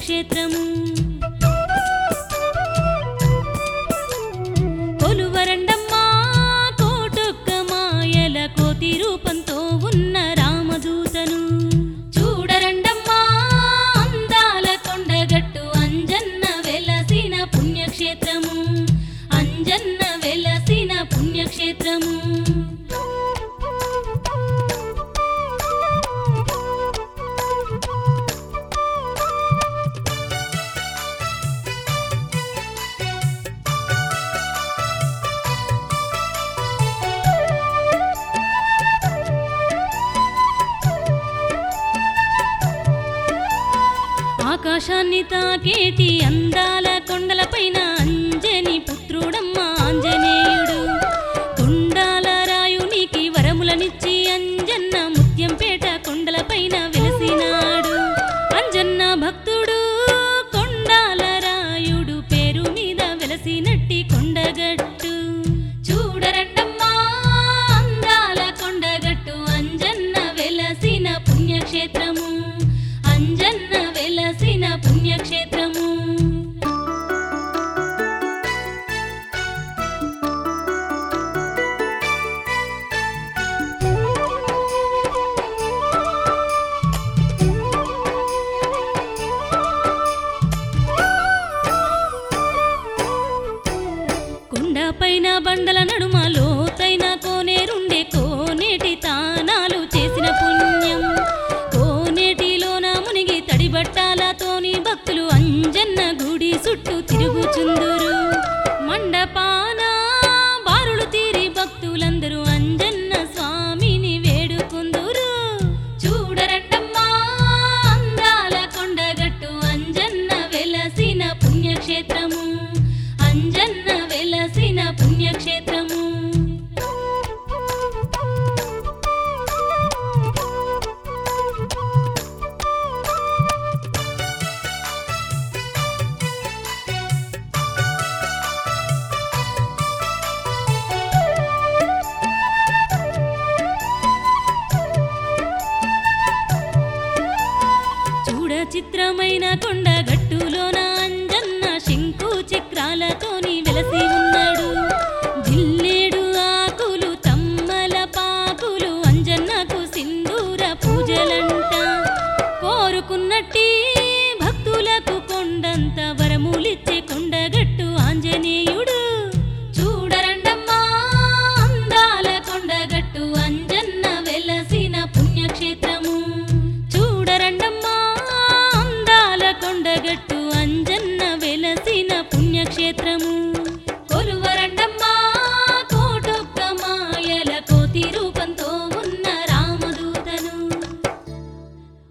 పుణ్యక్షేత్రము కొలువరండమ్మా కోటొక్క మాయల కోతి రూపంతో ఉన్న రామదూతను చూడరండమ్మా అందాల కొండగట్టు అంజన్న వెలసిన పుణ్యక్షేత్రము అంజన్న వెలసిన పుణ్యక్షేత్రము ఆకాశాన్ని తాకేటి అందాల కొండలపైన అంజని పుత్రుడమ్మ ఆంజనేయుడు కొండాల రాయునికి వరములనిచ్చి అంజన్న ముత్యంపేట కొండలపైన వెలసినాడు అంజన్న భక్తుడు కొండాల రాయుడు పేరు మీద వెలసినట్టి కొండగట్టు చూడరండమ్మా అందాల కొండగట్టు అంజన్న వెలసిన పుణ్యక్షేత్రము అంజన్న వెలసిన పుణ్యక్షేత్రము కొండపైన బండల నడుమ లోతైన కోనేరుండే కోనేటి తానాలు చేసిన పుణ్యం కోనేటిలోన మునిగి తడిబట్టాలతోని భక్తులు అంజన్న గుడి చుట్టూ తిరుగుచుందురు మండపాన బారులు తీరి భక్తులందరూ అంజన్న స్వామిని వేడుకుందురు చూడరండమ్మా అందాల కొండగట్టు అంజన్న వెలసిన పుణ్యక్షేత్రము అంజన్న వెలసిన పుణ్యక్షేత్రము చూడ చిత్రమైన కొండ గట్టులోన అంజన్న శంకు చక్రాలతోని వెలసి ఉన్నాడు జిల్లేడు ఆకులు తమ్మల పాకులు అంజన్నకు సింధూర పూజలంట కోరుకున్నట్టి భక్తులకు కొండంత వరములిచ్చే కొండగట్టు ఆంజనేయుడు చూడరండమ్మా అందాల కొండగట్టు అంజన్న వెలసిన పుణ్యక్షేత్రము చూడరండమ్మా అందాల కొండగట్టు అంజన్న వెలసిన పుణ్యక్షేత్రము